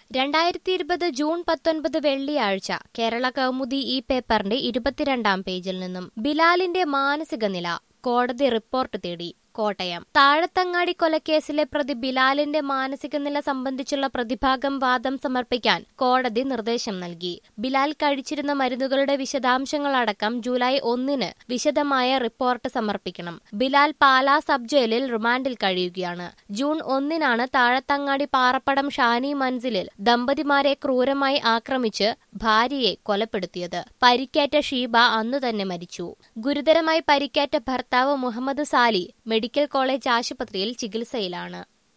രണ്ടായിരത്തി ഇരുപത് ജൂൺ പത്തൊൻപത് വെള്ളിയാഴ്ച കേരള കൗമുദി ഈ പേപ്പറിന്റെ ഇരുപത്തിരണ്ടാം പേജിൽ നിന്നും ബിലാലിന്റെ മാനസിക നില കോടതി റിപ്പോർട്ട് തേടി കോട്ടയം താഴത്തങ്ങാടി കൊലക്കേസിലെ പ്രതി ബിലാലിന്റെ മാനസിക നില സംബന്ധിച്ചുള്ള പ്രതിഭാഗം വാദം സമർപ്പിക്കാൻ കോടതി നിർദ്ദേശം നൽകി ബിലാൽ കഴിച്ചിരുന്ന മരുന്നുകളുടെ വിശദാംശങ്ങളടക്കം ജൂലൈ ഒന്നിന് വിശദമായ റിപ്പോർട്ട് സമർപ്പിക്കണം ബിലാൽ പാലാ സബ് ജയിലിൽ റിമാൻഡിൽ കഴിയുകയാണ് ജൂൺ ഒന്നിനാണ് താഴത്തങ്ങാടി പാറപ്പടം ഷാനി മൻസിലിൽ ദമ്പതിമാരെ ക്രൂരമായി ആക്രമിച്ച് ഭാര്യയെ കൊലപ്പെടുത്തിയത് പരിക്കേറ്റ ഷീബ അന്നു തന്നെ മരിച്ചു ഗുരുതരമായി പരിക്കേറ്റ ഭർത്താവ് മുഹമ്മദ് സാലി മെഡിക്കൽ കോളേജ് ആശുപത്രിയിൽ ചികിത്സയിലാണ്